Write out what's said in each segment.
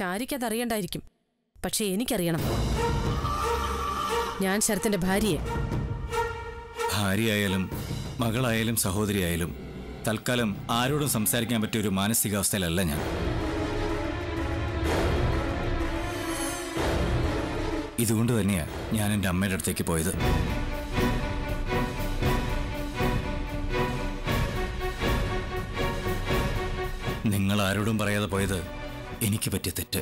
ചാരിക്ക് അതറിയണ്ടായിരിക്കും പക്ഷെ എനിക്കറിയണം ഞാൻ ശരത്തിന്റെ ഭാര്യയെ ഭാര്യയായാലും മകളായാലും സഹോദരിയായാലും തൽക്കാലം ആരോടും സംസാരിക്കാൻ പറ്റിയ ഒരു മാനസികാവസ്ഥയിലല്ല ഞാൻ ഇതുകൊണ്ട് തന്നെയാ ഞാൻ എൻ്റെ അമ്മയുടെ അടുത്തേക്ക് പോയത് നിങ്ങൾ ആരോടും പറയാതെ പോയത് എനിക്ക് പറ്റിയ തെറ്റ്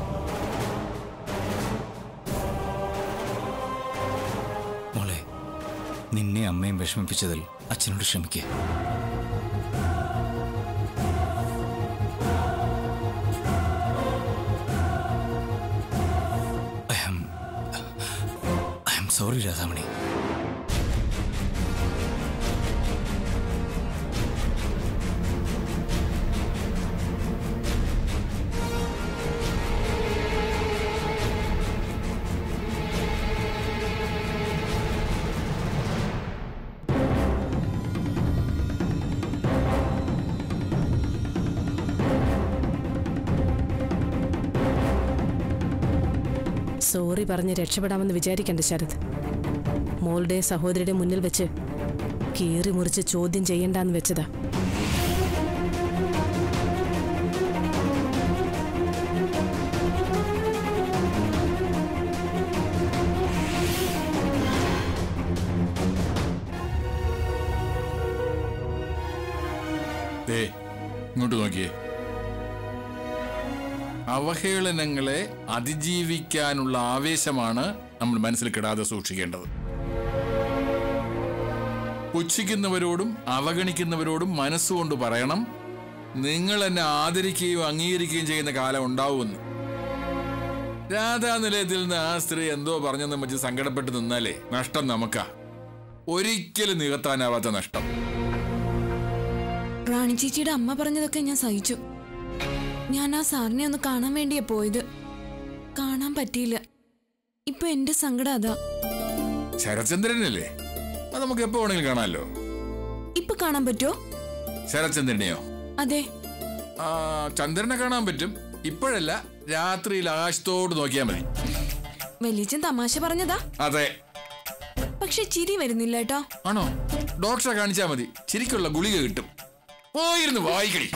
മോളെ നിന്നെ അമ്മയും വിഷമിപ്പിച്ചതിൽ അച്ഛനോട് ക്ഷമിക്കുക I am I am sorry Radhamani sorry പറഞ്ഞ് രക്ഷപ്പെടാമെന്ന് വിചാരിക്കണ്ട ശരത് മോളുടെ സഹോദരിയുടെ മുന്നിൽ വെച്ച് കീറി മുറിച്ച് ചോദ്യം ചെയ്യണ്ടെന്ന് വെച്ചതാ ദേ ഇങ്ങോട്ട് നോക്കിയേ അവഹേളനങ്ങളെ അതിജീവിക്കാനുള്ള ആവേശമാണ് നമ്മൾ മനസ്സിൽ കിടാതെ സൂക്ഷിക്കേണ്ടത് പുച്ഛിക്കുന്നവരോടും അവഗണിക്കുന്നവരോടും മനസ്സുകൊണ്ട് പറയണം നിങ്ങൾ എന്നെ ആദരിക്കുകയും അംഗീകരിക്കുകയും ചെയ്യുന്ന കാലം ഉണ്ടാവുമെന്ന് രാധാനിലയത്തിൽ നിന്ന് ആ സ്ത്രീ എന്തോ പറഞ്ഞെന്ന് വെച്ച് സങ്കടപ്പെട്ട് നിന്നാലേ നഷ്ടം നമുക്കാ ഒരിക്കലും നികത്താനാവാത്ത നഷ്ടം റാണി ചേച്ചിയുടെ അമ്മ പറഞ്ഞതൊക്കെ ഞാൻ സഹിച്ചു ഞാൻ ആ സാറിനെ ഒന്ന് കാണാൻ വേണ്ടിയാ പോയത് കാണാൻ പറ്റിയില്ല ഇപ്പൊ എന്റെ സങ്കടം അതാ ശരചന്ദ്രനല്ലേ അത് നമുക്ക് എപ്പോ വേണമെങ്കിലും കാണാമല്ലോ ഇപ്പൊ കാണാൻ പറ്റുമോ ശരചന്ദ്രനെയോ അതെ ആ ചന്ദ്രനെ കാണാൻ പറ്റും ഇപ്പോഴല്ല രാത്രിയിൽ ആകാശത്തോട് നോക്കിയാൽ മതി വലിയച്ഛൻ തമാശ പറഞ്ഞതാ അതെ പക്ഷെ ചിരി വരുന്നില്ല കേട്ടോ ആണോ ഡോക്ടറെ കാണിച്ചാൽ മതി ശരിക്കുള്ള ഗുളിക കിട്ടും പോയിരുന്നു വായിക്കടി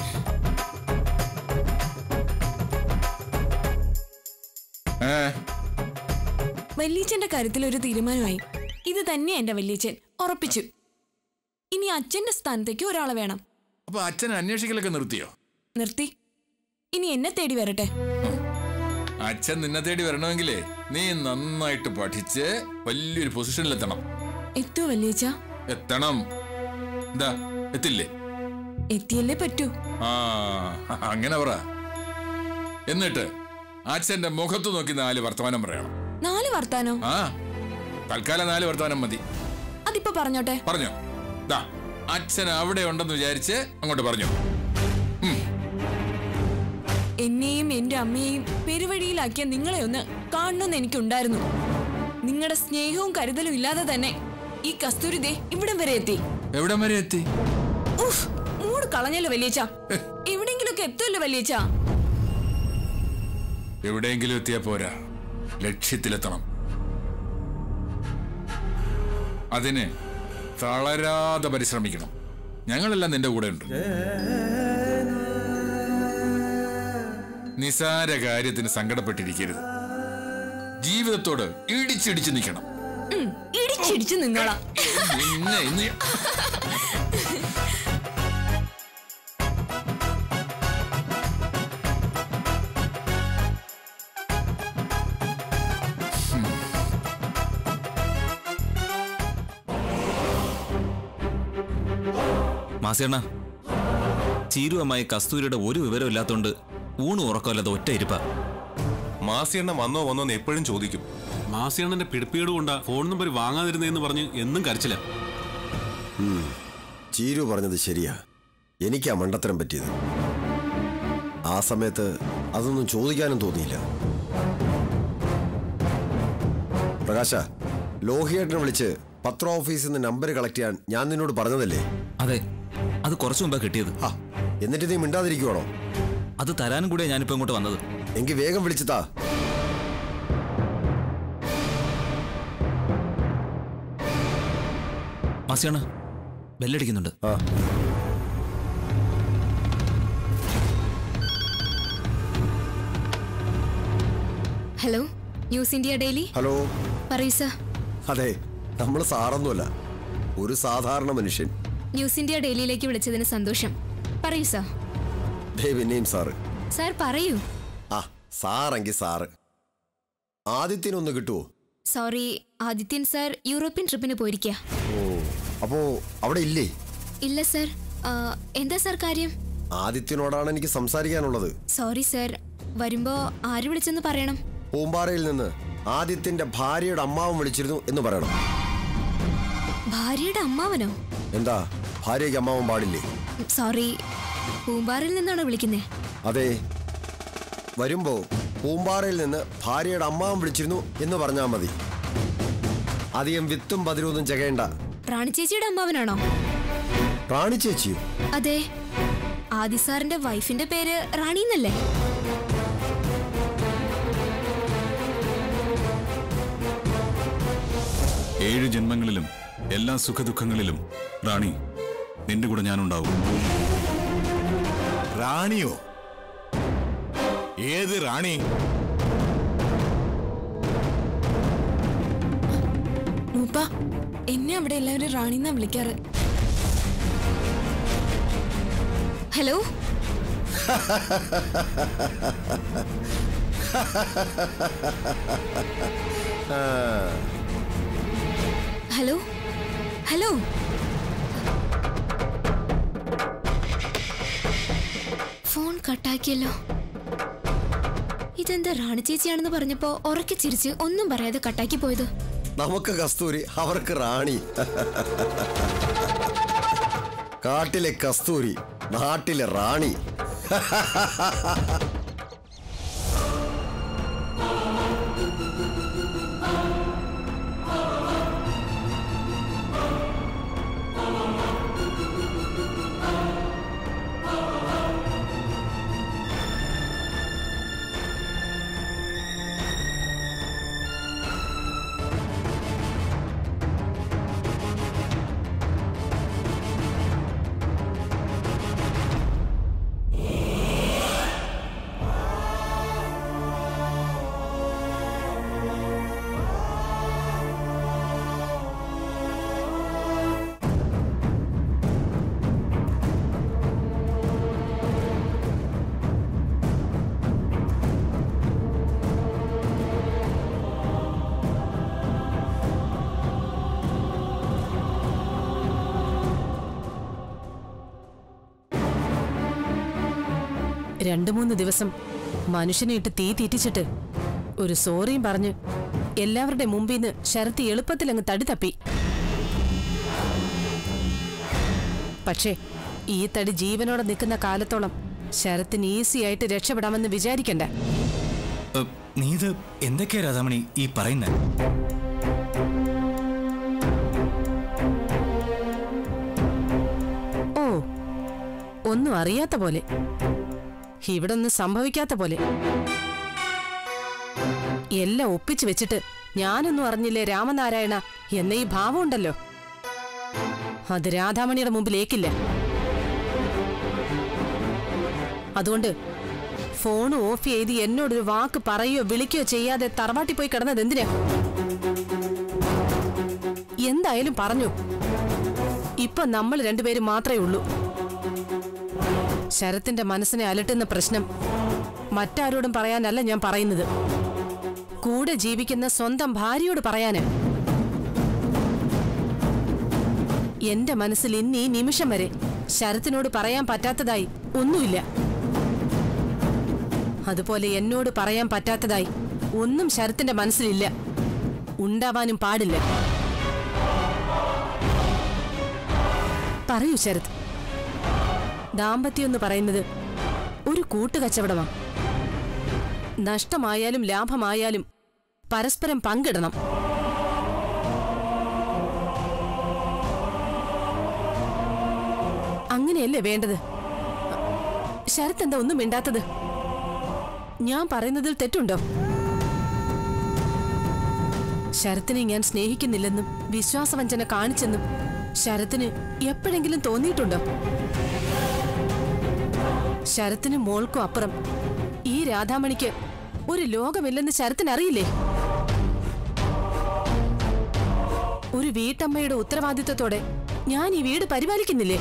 ഏ വല്യച്ഛന്റെ കാര്യത്തിൽ ഒരു തീരുമാനമായി ഇത് തന്നെയാ എന്റെ വല്യച്ഛൻ ഉറപ്പിച്ചു ഇനി അച്ഛന്റെ സ്ഥാനത്തേക്ക് ഒരാളെ വേണം അപ്പൊ അച്ഛൻ അന്വേഷിക്കലൊക്കെ നിർത്തിയോ നിർത്തി ഇനി എന്നെ തേടി വരട്ടെ അച്ഛൻ നിന്നെ തേടി വരണമെങ്കിലേ നീ നന്നായിട്ട് പഠിച്ച് വലിയൊരു പൊസിഷനിലെത്തണം എത്തുവോ വല്യച്ഛ എത്തണം എന്താ എത്തില്ലേ എത്തിയല്ലേ പറ്റൂ ആ അങ്ങനെ പറ എന്നിട്ട് അച്ഛന്റെ മുഖത്ത് നോക്കി നാല് വർത്തമാനം പറയണം നാല് വർത്താനോ ആ തൽക്കാലം നാല് വർത്തമാനം മതി അതിപ്പോ പറഞ്ഞോട്ടെ പറഞ്ഞോ ദാ അച്ഛൻ അവിടെ ഉണ്ടെന്ന് വിചാരിച്ച് അങ്ങോട്ട് പറഞ്ഞു എന്നെയും എന്റെ അമ്മയെയും പെരുവഴിയിലാക്കിയ നിങ്ങളെ ഒന്ന് കാണണമെന്ന് എനിക്കുണ്ടായിരുന്നു നിങ്ങളുടെ സ്നേഹവും കരുതലും ഇല്ലാതെ തന്നെ ഈ കസ്തൂരിതേ ഇവിടം വരെ എത്തി എവിടം വരെ എത്തി ഉഫ്, മൂട് കളഞ്ഞല്ലോ വലിയച്ച എവിടെയെങ്കിലുമൊക്കെ എത്തുമല്ലോ വലിയച്ച എവിടെയെങ്കിലും എത്തിയാ പോരാ ലക്ഷ്യത്തിലെത്തണം അതിന് തളരാതെ പരിശ്രമിക്കണം ഞങ്ങളെല്ലാം നിന്റെ കൂടെ ഉണ്ട് നിസാര കാര്യത്തിന് സങ്കടപ്പെട്ടിരിക്കരുത് ജീവിതത്തോട് ഇടിച്ചിടിച്ച് നിൽക്കണം ഉം, ഇടിച്ചിടിച്ച് നിന്നോളാം നിന്നെ ഇന്ന് മാസിയണ്ണ ചീരു അമ്മായി കസ്തൂരിയുടെ ഒരു വിവരവും ഇല്ലാത്തോണ്ട് ഊണ് ഉറക്കമല്ലാതെ ഒറ്റ ഇരിപ്പ മാസിയണ്ണ വന്നോ വന്നോ എന്ന് എപ്പോഴും ചോദിക്കും മാസിയണ്ണന്റെ പിടിപ്പീട് കൊണ്ടാ ഫോൺ നമ്പർ വാങ്ങാതിരുന്നേന്ന് പറഞ്ഞ് എന്നും കരച്ചില്ല ചീരു പറഞ്ഞത് ശരിയാ എനിക്കാ മണ്ടത്തരം പറ്റിയത് ആ സമയത്ത് അതൊന്നും ചോദിക്കാനും തോന്നിയില്ല പ്രകാശ ലോഹിയേട്ടനെ വിളിച്ച് പത്ര ഓഫീസിൽ നിന്ന് നമ്പർ കളക്ട് ചെയ്യാൻ ഞാൻ നിന്നോട് പറഞ്ഞതല്ലേ അതെ അത് കുറച്ചു മുമ്പാ കിട്ടിയത് ആ എന്നിട്ട് നീ മിണ്ടാതിരിക്കുവാണോ അത് തരാനും കൂടെ ഞാനിപ്പോ ഇങ്ങോട്ട് വന്നത് എങ്കിൽ വേഗം വിളിച്ചതാ മാസിയണ്ണ ബെല്ലടിക്കുന്നുണ്ട് ആ hello news India daily hello പറയൂ സർ അതെ നമ്മൾ സാറൊന്നുമല്ല ഒരു സാധാരണ മനുഷ്യൻ ന്യൂസ് ഇന്ത്യ ഡെയിലിയിലേക്ക് വിളിച്ചതിന് സന്തോഷം പറയൂ സർ ദേ പിന്നെയും സാറ് സാർ പറയൂ ആ സാറെങ്കിൽ സാറ് ആദിത്യനൊന്ന് കിട്ടുമോ സോറി ആദിത്യൻ സാർ യൂറോപ്യൻ ട്രിപ്പിന് പോയിരിക്കുക ഓ അപ്പോ അവിടെ ഇല്ലേ ഇല്ല സർ ആ, എന്താ സാർ കാര്യം ആദിത്യനോടാണ് എനിക്ക് സംസാരിക്കാനുള്ളത് സോറി സർ വരുമ്പോ ആര് വിളിച്ചെന്ന് പറയണം പൂമ്പാറയിൽ നിന്ന് ആദിത്യന്റെ ഭാര്യയുടെ അമ്മാവൻ വിളിച്ചിരുന്നു എന്ന് പറയണം ഭാര്യയുടെ അമ്മാവനോ എന്താ ഭാര്യയ്ക്ക് അമ്മാവൻ പാടില്ലേ സോറി പൂമ്പാറിൽ നിന്നാണോ വിളിക്കുന്നേ അതെ വരുമ്പോ പൂമ്പാറയിൽ നിന്ന് ഭാര്യയുടെ അമ്മാവൻ വിളിച്ചിരുന്നു എന്ന് പറഞ്ഞാൽ മതി അധികം വിത്തും പതിരൊന്നും ചെകേണ്ട റാണി ചേച്ചിയുടെ അമ്മാവനാണോ റാണി ചേച്ചിയോ അതെ ആദി സാറിന്റെ വൈഫിന്റെ പേര് റാണി എന്നല്ലേ ഏഴ് ജന്മങ്ങളിലും എല്ലാ സുഖദുഃഖങ്ങളിലും റാണി നിന്റെ കൂടെ ഞാനുണ്ടാവും റാണിയോ ഏത് റാണി മൂപ്പ എന്നെ അവിടെ എല്ലാവരും റാണിന്നാ വിളിക്കാറ് ഹലോ ഹലോ ഹലോ ഫോൺ കട്ടാക്കിയല്ലോ ഇതെന്താ റാണി ചേച്ചിയാണെന്ന് പറഞ്ഞപ്പോ ഉറക്കെ ചിരിച്ച് ഒന്നും പറയാതെ കട്ടാക്കി പോയത് നമുക്ക് കസ്തൂരി അവർക്ക് റാണി കാട്ടിലെ കസ്തൂരി നാട്ടിലെ റാണി രണ്ടു മൂന്ന് ദിവസം മനുഷ്യനെ ഇട്ട് തീ തീറ്റിച്ചിട്ട് ഒരു സോറിയും പറഞ്ഞ് എല്ലാവരുടെ മുമ്പിൽ നിന്ന് ശരത്തി എളുപ്പത്തിൽ അങ്ങ് തടി തപ്പി പക്ഷേ ഈ തടി ജീവനോടെ നിൽക്കുന്ന കാലത്തോളം ശരത്തിന് ഈസി ആയിട്ട് രക്ഷപ്പെടാമെന്ന് വിചാരിക്കണ്ട ഏ, നീ ഇത് എന്തൊക്കെയാ രാധാമണി ഈ പറയുന്നത് ഓ ഒന്നും അറിയാത്ത പോലെ ഇവിടെ ഒന്നും സംഭവിക്കാത്ത പോലെ എല്ലാം ഒപ്പിച്ചു വെച്ചിട്ട് ഞാനൊന്നും അറിഞ്ഞില്ലേ രാമനാരായണ എന്ന ഈ ഭാവമുണ്ടല്ലോ അത് രാധാമണിയുടെ മുമ്പിലേക്കില്ല അതുകൊണ്ട് ഫോൺ ഓഫ് ചെയ്ത് എന്നോടൊരു വാക്ക് പറയുകയോ വിളിക്കുകയോ ചെയ്യാതെ തറവാട്ടി പോയി കിടന്നത് എന്തിനാ എന്തായാലും പറഞ്ഞു ഇപ്പൊ നമ്മൾ രണ്ടുപേരും മാത്രമേ ഉള്ളൂ ശരത്തിന്റെ മനസ്സിനെ അലട്ടുന്ന പ്രശ്നം മറ്റാരോടും പറയാനല്ല ഞാൻ പറയുന്നത് കൂടെ ജീവിക്കുന്ന സ്വന്തം ഭാര്യയോട് പറയാന് എന്റെ മനസ്സിൽ ഇന്ന് ഈ നിമിഷം വരെ ശരത്തിനോട് പറയാൻ പറ്റാത്തതായി ഒന്നുമില്ല അതുപോലെ എന്നോട് പറയാൻ പറ്റാത്തതായി ഒന്നും ശരത്തിന്റെ മനസ്സിലില്ല ഉണ്ടാവാനും പാടില്ല പറയൂ ശരത് ദാമ്പത്യം എന്ന് പറയുന്നത് ഒരു കൂട്ടുകച്ചവടമാണ് നഷ്ടമായാലും ലാഭമായാലും പരസ്പരം പങ്കിടണം അങ്ങനെയല്ലേ വേണ്ടത് ശരത്ത് എന്താ ഒന്നും മിണ്ടാത്തത് ഞാൻ പറയുന്നതിൽ തെറ്റുണ്ടോ ശരത്തിനെ ഞാൻ സ്നേഹിക്കുന്നില്ലെന്നും വിശ്വാസവഞ്ചന കാണിച്ചെന്നും ശരത്തിന് എപ്പോഴെങ്കിലും തോന്നിയിട്ടുണ്ടോ ശരത്തിന് മോൾക്കും അപ്പുറം ഈ രാധാമണിക്ക് ഒരു ലോകമില്ലെന്ന് ശരത്തിന് അറിയില്ലേ ഒരു വീട്ടമ്മയുടെ ഉത്തരവാദിത്വത്തോടെ ഞാൻ ഈ വീട് പരിപാലിക്കുന്നില്ലേ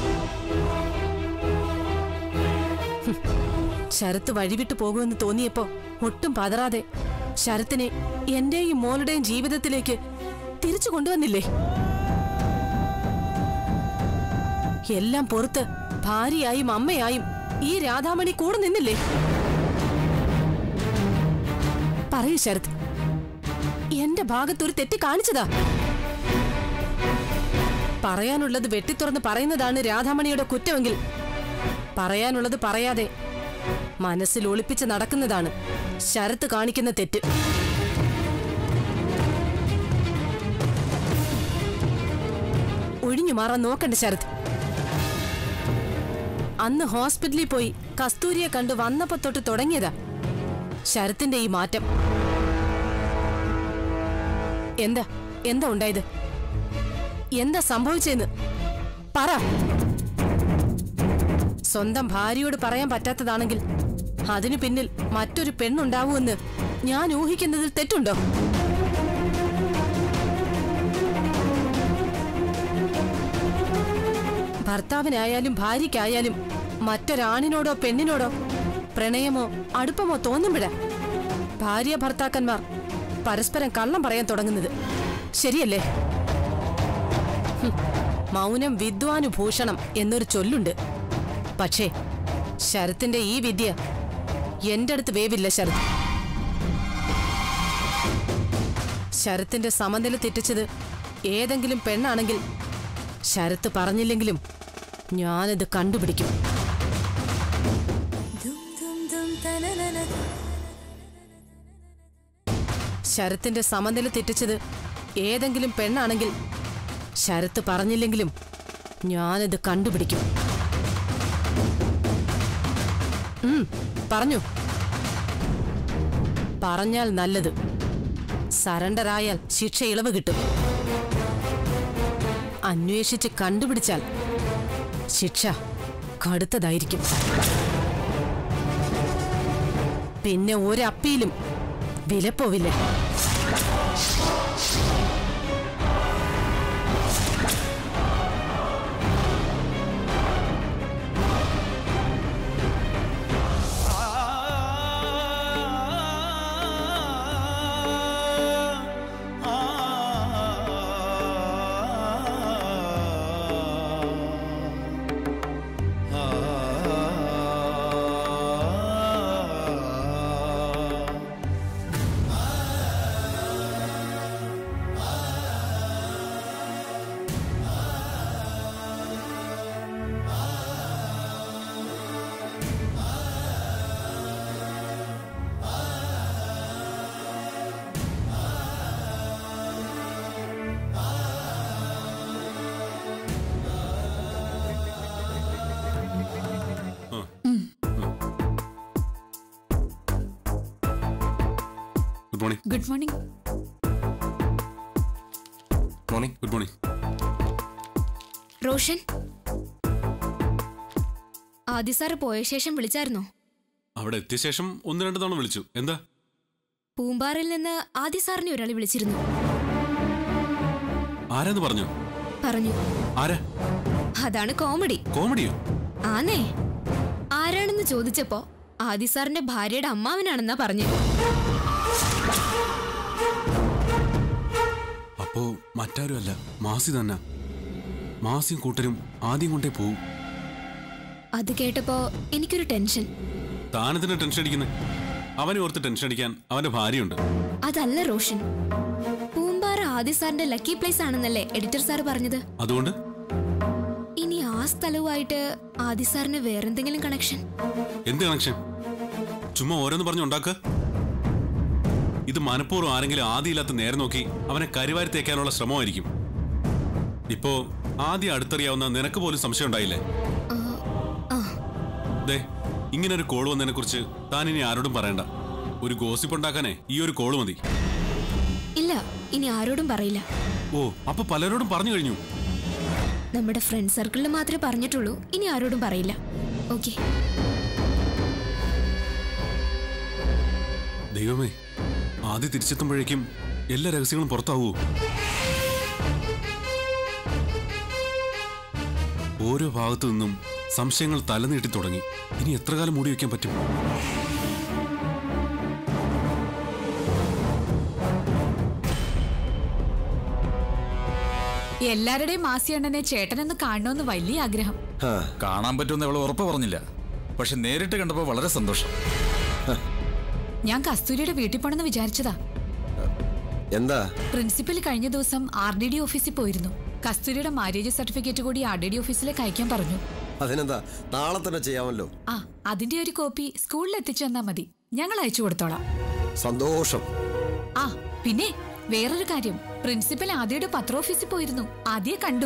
ഹും. ശരത്ത് വഴിവിട്ടു പോകുമെന്ന് തോന്നിയപ്പോ ഒട്ടും പതറാതെ ശരത്തിനെ എന്റെയും മോളുടെയും ജീവിതത്തിലേക്ക് തിരിച്ചു കൊണ്ടുവന്നില്ലേ എല്ലാം പുറത്ത് ഭാര്യയായും അമ്മയായും ഈ രാധാമണി കൂടെ നിന്നില്ലേ പറയൂ ശരത് എന്റെ ഭാഗത്തൊരു തെറ്റ് കാണിച്ചതാ പറയാനുള്ളത് വെട്ടിത്തുറന്ന് പറയുന്നതാണ് രാധാമണിയുടെ കുറ്റമെങ്കിൽ പറയാനുള്ളത് പറയാതെ മനസ്സിൽ ഒളിപ്പിച്ച് നടക്കുന്നതാണ് ശരത്ത് കാണിക്കുന്ന തെറ്റ് ഒഴിഞ്ഞു മാറാൻ നോക്കണ്ട ശരത് അന്ന് ഹോസ്പിറ്റലിൽ പോയി കസ്തൂരിയെ കണ്ടു വന്നപ്പോ തൊട്ട് തുടങ്ങിയതാ ശരത്തിന്റെ ഈ മാറ്റം എന്താ എന്താ ഉണ്ടായത് എന്താ സംഭവിച്ചെന്ന് പറ സ്വന്തം ഭാര്യയോട് പറയാൻ പറ്റാത്തതാണെങ്കിൽ അതിനു പിന്നിൽ മറ്റൊരു പെണ്ണുണ്ടാവുമെന്ന് ഞാൻ ഊഹിക്കുന്നതിൽ തെറ്റുണ്ടോ ഭർത്താവിനായാലും ഭാര്യയ്ക്കായാലും മറ്റൊരാണിനോടോ പെണ്ണിനോടോ പ്രണയമോ അടുപ്പമോ തോന്നുമ്പോഴാ ഭാര്യ ഭർത്താക്കന്മാർ പരസ്പരം കള്ളം പറയാൻ തുടങ്ങുന്നത് ശരിയല്ലേ ഹും, മൗനം വിദ്വാനുഭൂഷണം എന്നൊരു ചൊല്ലുണ്ട് പക്ഷേ ശരത്തിന്റെ ഈ വിദ്യ എന്റെ അടുത്ത് വേവില്ല ശരത് ശരത്തിന്റെ സമനില തെറ്റിച്ചത് ഏതെങ്കിലും പെണ്ണാണെങ്കിൽ ശരത്ത് പറഞ്ഞില്ലെങ്കിലും ഞാനിത് കണ്ടുപിടിക്കും ശരത്തിന്റെ സമനില തെറ്റിച്ചത് ഏതെങ്കിലും പെണ്ണാണെങ്കിൽ ശരത്ത് പറഞ്ഞില്ലെങ്കിലും ഞാനിത് കണ്ടുപിടിക്കും ഉം, പറഞ്ഞു പറഞ്ഞാൽ നല്ലത് സറണ്ടർ ആയാൽ ശിക്ഷ ഇളവ് കിട്ടും അന്വേഷിച്ച് കണ്ടുപിടിച്ചാൽ ശിക്ഷ കടുത്തതായിരിക്കും പിന്നെ ഒരു അപ്പീലും വിലപ്പോവില്ല good morning good morning morning good morning Roshan Adi sir പോയ ശേഷം വിളിച്ചായിരുന്നോ അവിടെ എത്തിയ ശേഷം ഒന്ന് രണ്ട് തവണ വിളിച്ചു എന്താ പൂമ്പാറയിൽ നിന്ന് ആദി സാറിനെ ഒരാൾ വിളിച്ചിരുന്നു ആരാന്ന് പറഞ്ഞു പറഞ്ഞു ആരാ അതാണ് കോമഡി കോമഡിയോ ആന്നേ ആരാണെന്ന് ചോദിച്ചപ്പോ ആദി സാറിന്റെ ഭാര്യയുടെ അമ്മാവനാണെന്നാ പറഞ്ഞു അപ്പോ മറ്റാരുമല്ല മാസി തന്നെ മാസിയും കൂട്ടരും ആദ്യം കൊണ്ടേ പോവും അത് കേട്ടപ്പോ എനിക്കൊരു ടെൻഷൻ താനെന്തിനാ ടെൻഷൻ അടിക്കുന്നത് അവനെ ഓർത്ത് ടെൻഷൻ അടിക്കാൻ അവന്റെ ഭാര്യയുണ്ട് അതല്ല റോഷൻ പൂമ്പാറ ആദി സാറിന്റെ ലക്കി പ്ലേസ് ആണെന്നല്ലേ എഡിറ്റർ സാർ പറഞ്ഞത് അതുകൊണ്ട് ഇനി ആ സ്ഥലവുമായിട്ട് ആദി സാറിന് വേറെന്തെങ്കിലും കണക്ഷൻ എന്ത് കണക്ഷൻ ചുമ്മാ ഓരോന്ന് പറഞ്ഞു ഉണ്ടാക്കുക ഇത് മനഃപൂർവ്വം ആരെങ്കിലും ആദ്യമില്ലാത്ത നേരെ നോക്കി അവനെ കരിവാരി തേക്കാനുള്ള ശ്രമമായിരിക്കും ഇപ്പോ ആദ്യം അടുത്തറിയാവുന്ന നിനക്ക് പോലും സംശയം ഉണ്ടായില്ലേ ആ, ആ ദേ ഇങ്ങനെ ഒരു കോൾ വന്നതിനെ കുറിച്ച് താൻ ഇനി ആരോടും പറയണ്ട ഒരു ഗോസിപ്പ് ഉണ്ടാക്കാനേ ഈ ഒരു കോൾ മതി ഇല്ല ഇനി ആരോടും പറയില്ല ഓ അപ്പൊ പലരോടും പറഞ്ഞു കഴിഞ്ഞു നമ്മുടെ ഫ്രണ്ട് സർക്കിളിൽ മാത്രമേ പറഞ്ഞിട്ടുള്ളൂ ഇനി ആരോടും പറയില്ല ഓക്കെ ദൈവമേ ആദ്യം തിരിച്ചെത്തുമ്പോഴേക്കും എല്ലാ രഹസ്യങ്ങളും പുറത്താവൂ ഓരോ ഭാഗത്തു നിന്നും സംശയങ്ങൾ തലനീട്ടി തുടങ്ങി ഇനി എത്ര കാലം മൂടി വയ്ക്കാൻ പറ്റും എല്ലാവരുടെയും മാസിയണ്ണനെ ചേട്ടനൊന്ന് കാണണമെന്ന് വലിയ ആഗ്രഹം ആ, കാണാൻ പറ്റുമെന്ന് അവൾ ഉറപ്പ് പറഞ്ഞില്ല പക്ഷെ നേരിട്ട് കണ്ടപ്പോൾ വളരെ സന്തോഷം ഞാൻ കസ്തൂരിയുടെ വീട്ടിൽ പോണെന്ന് വിചാരിച്ചതാ എന്താ പ്രിൻസിപ്പൽ കഴിഞ്ഞ ദിവസം ആർ ഡി ഡി ഓഫീസിൽ പോയിരുന്നു കസ്തൂരിയുടെ മാരേജ് സർട്ടിഫിക്കറ്റ് കൂടി ആർ ഡി ഡി ഓഫീസിലേക്ക് അയക്കാൻ പറഞ്ഞു അതിനെന്താ നാളെ തന്നെ ചെയ്യാമല്ലോ ആ അതിന്റെ ഒരു കോപ്പി സ്കൂളിൽ എത്തിച്ചു തന്നാ മതി ഞങ്ങൾ അയച്ചു കൊടുത്തോളാം സന്തോഷം ആ പിന്നെ വേറൊരു കാര്യം പ്രിൻസിപ്പൽ ആദ്യയുടെ പത്ര ഓഫീസിൽ പോയിരുന്നു ആദ്യെ കണ്ടു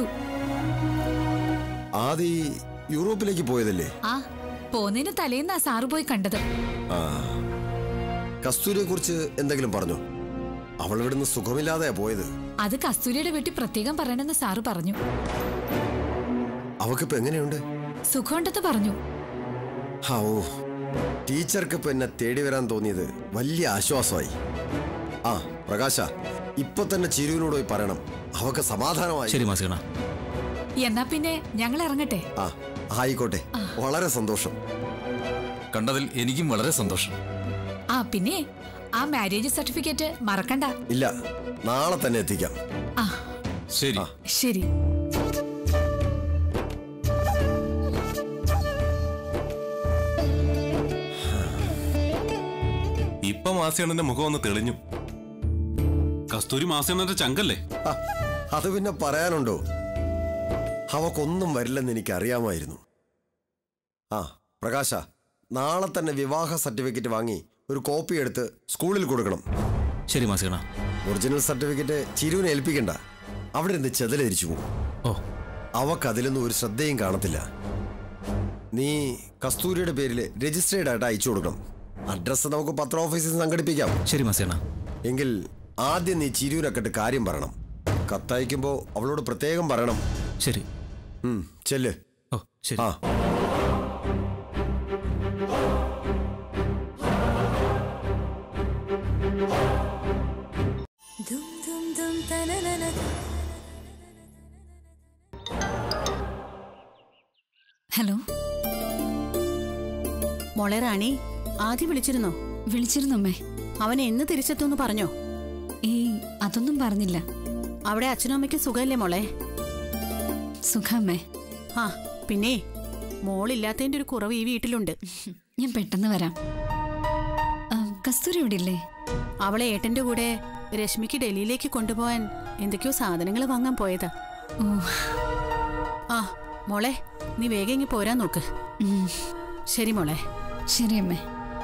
ആദി യൂറോപ്പിലേക്ക് പോയതല്ലേ ആ പോന്നതിന് തലേന്നാ സാറ് പോയി കണ്ടത് ആ കസ്തൂരിയെ കുറിച്ച് എന്തെങ്കിലും പറഞ്ഞോ അവൾ ഇവിടുന്ന് സുഖമില്ലാതെയാ പോയത് അത് കസ്തൂരിയുടെ വീട്ടിൽ പ്രത്യേകം പറയണമെന്ന് സാറ് പറഞ്ഞു അവക്കിപ്പോ എങ്ങനെയുണ്ട് സുഖമുണ്ടെന്ന് പറഞ്ഞു ഹാ, ഓ ടീച്ചർക്ക് ഇപ്പൊ എന്നെ തേടി വരാൻ തോന്നിയത് വലിയ ആശ്വാസമായി ആ പ്രകാശ ഇപ്പൊ തന്നെ ചിരുവിനോട് പോയി പറയണം അവക്ക് സമാധാനമായി ശരി മാസികണ എന്നാ പിന്നെ ഞങ്ങൾ ഇറങ്ങട്ടെ ആ ആയിക്കോട്ടെ വളരെ സന്തോഷം കണ്ടതിൽ എനിക്കും വളരെ സന്തോഷം ആ പിന്നെ ആ മാരേജ് സർട്ടിഫിക്കറ്റ് മറക്കണ്ട ഇല്ല നാളെ തന്നെ എത്തിക്കാം ആ ശരി ശരി ഇപ്പൊ മാസിയണ്ണന്റെ മുഖം ഒന്ന് തെളിഞ്ഞു കസ്തൂരി മാസേണ്ണന്റെ ചങ്കല്ലേ ആ, അത് പിന്നെ പറയാനുണ്ടോ അവക്കൊന്നും വരില്ലെന്ന് എനിക്ക് അറിയാമായിരുന്നു ആ പ്രകാശ നാളെ തന്നെ വിവാഹ സർട്ടിഫിക്കറ്റ് വാങ്ങി ഒരു കോപ്പി എടുത്ത് സ്കൂളിൽ കൊടുക്കണം ശരി മാസികണ ഒറിജിനൽ സർട്ടിഫിക്കറ്റ് ചിരുവിനെ ഏൽപ്പിക്കണ്ട അവിടെ നിന്ന് ചെതലരിച്ചു പോകും ഓ അവക്ക് അതിലൊന്നും ഒരു ശ്രദ്ധയും കാണത്തില്ല നീ കസ്തൂരിയുടെ പേരിൽ രജിസ്റ്റേർഡ് ആയിട്ട് അയച്ചു കൊടുക്കണം അഡ്രസ്സ് നമുക്ക് പത്ര ഓഫീസിൽ സംഘടിപ്പിക്കാം ശരി മാസികണ എങ്കിൽ ആദ്യം നീ ചിരുവിനൊക്കെ കാര്യം പറയണം കത്തയക്കുമ്പോ അവളോട് പ്രത്യേകം പറയണം ശരി ഉം, ചെല്ല് ഓ ശരി ആ ഹലോ മോളെ റാണി ആദ്യം വിളിച്ചിരുന്നോ വിളിച്ചിരുന്നമ്മേ അവൻ എന്ന് തിരിച്ചെത്തുമെന്ന് പറഞ്ഞോ ഏയ് അതൊന്നും പറഞ്ഞില്ല അവിടെ അച്ഛനും അമ്മയ്ക്കും സുഖമല്ലേ മോളെ സുഖമ്മേ ആ പിന്നെ മോളില്ലാത്തതിന്റെ ഒരു കുറവ് ഈ വീട്ടിലുണ്ട് ഞാൻ പെട്ടെന്ന് വരാം ആ, കസ്തൂരി ഇവിടെ ഇല്ലേ അവളെ ഏട്ടന്റെ കൂടെ രശ്മിക്ക് ഡൽഹിയിലേക്ക് കൊണ്ടുപോകാൻ എന്തൊക്കെയോ സാധനങ്ങൾ വാങ്ങാൻ പോയതാ ഓ ആ മോളെ നീ വേഗം ഇങ്ങ് പോരാൻ നോക്ക് ഉം, ശരി മോളെ ശരി അമ്മേ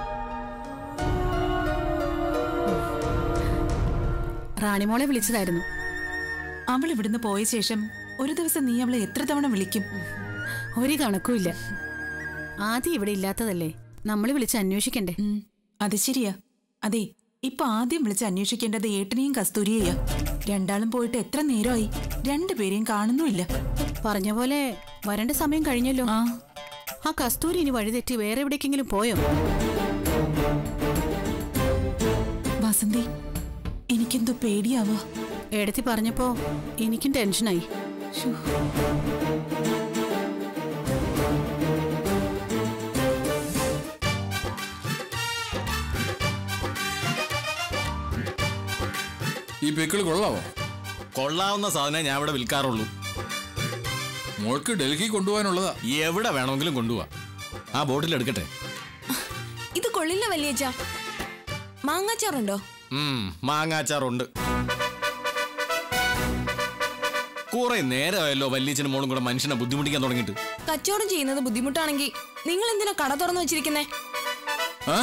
റാണിമോളെ വിളിച്ചതായിരുന്നു അവൾ ഇവിടുന്ന് പോയ ശേഷം ഒരു ദിവസം നീ അവളെ എത്ര തവണ വിളിക്കും ഒരു കണക്കുമില്ല ആദ്യം ഇവിടെ ഇല്ലാത്തതല്ലേ നമ്മൾ വിളിച്ച് അന്വേഷിക്കണ്ടേ ഉം, അത് ശരിയാ അതെ ഇപ്പൊ ആദ്യം വിളിച്ച് അന്വേഷിക്കേണ്ടത് ഏട്ടനെയും കസ്തൂരിയെയാ രണ്ടാളും പോയിട്ട് എത്ര നേരമായി രണ്ടുപേരെയും കാണുന്നുമില്ല പറഞ്ഞ പോലെ വരേണ്ട സമയം കഴിഞ്ഞല്ലോ ആ ആ കസ്തൂരി ഇനി വഴിതെറ്റി വേറെ എവിടേക്കെങ്കിലും പോയോ വസന്തി എനിക്കെന്തോ പേടിയാവാ എടുത്തി പറഞ്ഞപ്പോ എനിക്കും ടെൻഷനായി ഈ പിക്കിള് കൊള്ളാവോ കൊള്ളാവുന്ന സാധനം ഞാൻ ഇവിടെ വിൽക്കാറുള്ളൂ മോൾക്ക് ഡൽഹി കൊണ്ടുപോകാനുള്ളതാ എവിടെ വേണമെങ്കിലും കൊണ്ടുപോവാ ആ ബോട്ടിൽ എടുക്കട്ടെ ഇത് കൊള്ളില്ല വല്യച്ച മാങ്ങാച്ചാറുണ്ടോ ഉം, മാങ്ങാച്ചാറുണ്ട് കുറെ നേരമായല്ലോ വല്യച്ഛനും മോളും കൂടെ മനുഷ്യനെ ബുദ്ധിമുട്ടിക്കാൻ തുടങ്ങിയിട്ട് കച്ചവടം ചെയ്യുന്നത് ബുദ്ധിമുട്ടാണെങ്കിൽ നിങ്ങൾ എന്തിനാ കട തുറന്നു വെച്ചിരിക്കുന്നേ ആ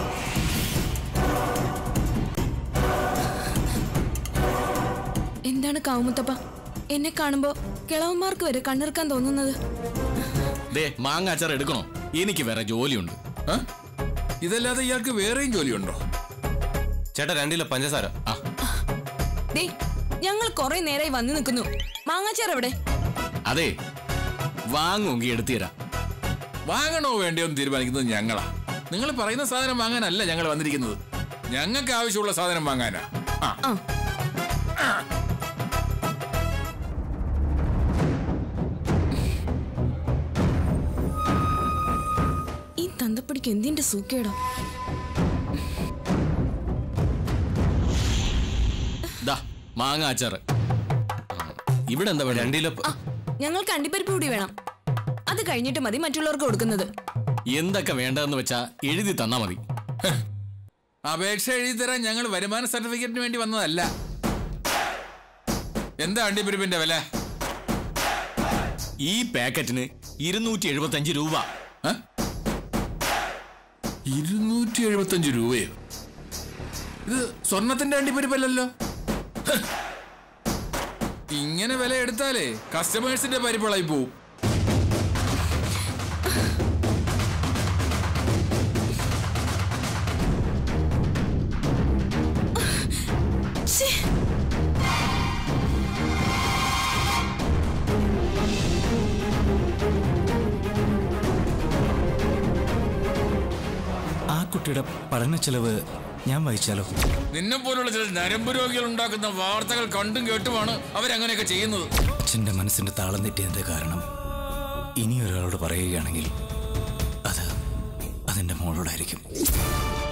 എന്താണ് എന്താണ് കാവുമുത്തപ്പ എന്നെ കാണുമ്പോ കിളവന്മാർക്ക് വരെ കണ്ണിറുക്കാൻ തോന്നുന്നത് ദേ മാങ്ങാച്ചാർ എടുക്കണോ എനിക്ക് വേറെ ജോലിയുണ്ട് ആ? ഇതല്ലാതെ ഇയാൾക്ക് വേറെയും ജോലിയുണ്ടോ ചേട്ടാ രണ്ടിലെ പഞ്ചസാര ആ ദേ ഞങ്ങൾ കുറെ നേരമായി വന്നു നിൽക്കുന്നു മാങ്ങാച്ചാർ എവിടെ അതെ വാങ്ങുമെങ്കിൽ എടുത്തു തരാം വാങ്ങണോ വേണ്ടയോ എന്ന് തീരുമാനിക്കുന്നത് ഞങ്ങളാ നിങ്ങൾ പറയുന്ന സാധനം വാങ്ങാനല്ല ഞങ്ങൾ വന്നിരിക്കുന്നത് ഞങ്ങൾക്ക് ആവശ്യമുള്ള സാധനം വാങ്ങാനാ ആ ആ ഈ തന്തപ്പടിക്ക് എന്തിന്റെ സൂക്കേടോ ദാ മാങ്ങാച്ചാർ ഇവിടെ എന്താ വേണം രണ്ടിലെ ആ ഞങ്ങൾക്ക് അണ്ടിപ്പരിപ്പ് കൂടി വേണം അത് കഴിഞ്ഞിട്ട് മതി മറ്റുള്ളവർക്ക് കൊടുക്കുന്നത് എന്തൊക്കെ വേണ്ടതെന്ന് വെച്ചാ എഴുതി തന്നാ മതി അപേക്ഷ എഴുതി തരാൻ ഞങ്ങൾ വരുമാന സർട്ടിഫിക്കറ്റിന് വേണ്ടി വന്നതല്ല എന്താ അണ്ടിപ്പരിപ്പിന്റെ വില ഈ പാക്കറ്റിന് ഇരുന്നൂറ്റി എഴുപത്തി അഞ്ച് രൂപ ആ? ഇരുന്നൂറ്റി എഴുപത്തഞ്ച് രൂപയോ ഇത് സ്വർണത്തിന്റെ അണ്ടിപ്പരിപ്പല്ലല്ലോ ഹ്. ഇങ്ങനെ വില എടുത്താലേ കസ്റ്റമേഴ്സിന്റെ പരിപ്പളായി പോവും ശ്ശേ. ആ കുട്ടിയുടെ പഠന ചെലവ് ഞാൻ വഹിച്ചാലോ നിന്നെ പോലുള്ള ചില നരമ്പ് രോഗികൾ ഉണ്ടാക്കുന്ന വാർത്തകൾ കണ്ടും കേട്ടുമാണ് അവരങ്ങനെയൊക്കെ ചെയ്യുന്നത് അച്ഛൻ്റെ മനസ്സിന്റെ താളം തെറ്റിയതിന്റെ കാരണം ഇനി ഒരാളോട് പറയുകയാണെങ്കിൽ അത് അതെന്റെ മോളോടായിരിക്കും